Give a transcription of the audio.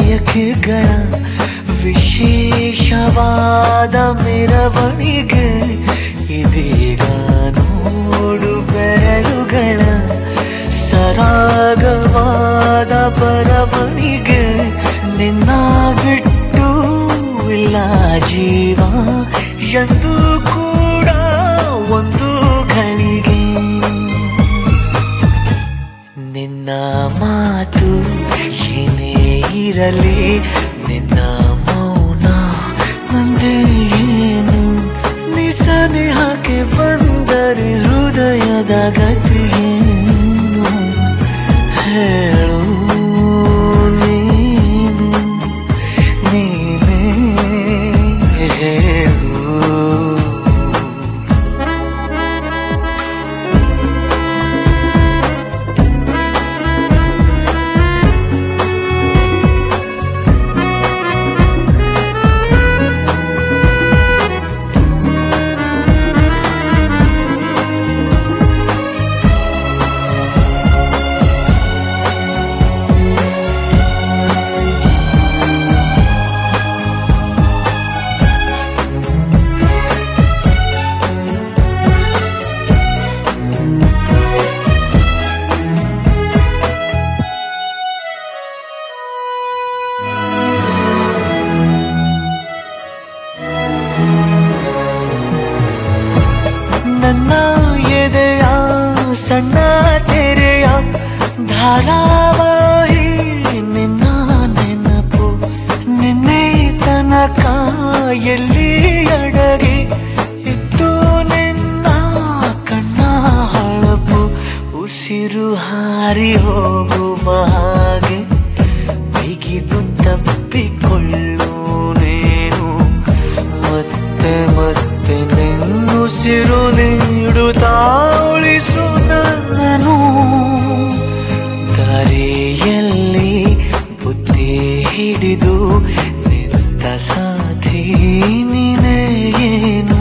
ಬಯಕೆಗಳ ವಿಶೇಷವಾದ ಮೆರವಣಿಗೆ ಇದೀಗ ನೋಡು ಬೆರಳುಗಳ ಸರಾಗವಾದ ಬರವಣಿಗೆ ನಿನ್ನ ಬಿಟ್ಟು ಇಲ್ಲ ಜೀವ ಎಂದು ಕೂಡ ಒಂದು ಘಳಿಗೆ ನಿನ್ನ ಮಾತು ಏನೇ ಇರಲಿ ನಿನ್ನ ಮೌನ ನಂದೇ ಏನು ನಿಸನಿಹಕ್ಕೆ ಬಂದರೆ ಹೃದಯದ ಗತಿಯೇನು ಹೇಳು ನೀನು ನೀನೇ ಹೇಳು ನನ್ನ ಎದೆಯ ಸಣ್ಣ ತೆರೆಯ ಧಾರಾವಾಹಿ ನಿನ್ನ ನೆನಪು ನಿನ್ನೆ ತನಕ ಎಲ್ಲಿ ಅಡಗಿ ಇತ್ತು ನಿನ್ನ ಕಣ್ಣ ಹೊಳಪು ಉಸಿರು ಹಾರಿ ಹೋಗುವ ಹಾಗೆ ಬಿಗಿದು ತಪ್ಪಿಕೊಳ್ಳು ನೀನು ಮತ್ತೆ ಮತ್ತೆ ನೆನ್ನುಸಿರು ನೀಡುತ್ತಾ ಉಳಿಸು ನನ್ನನು ದಾರಿಯಲ್ಲಿ ಬುದ್ಧಿ ಹಿಡಿದು ನಿಂತ ಸಾಧಿ ನೀನೇ ಏನು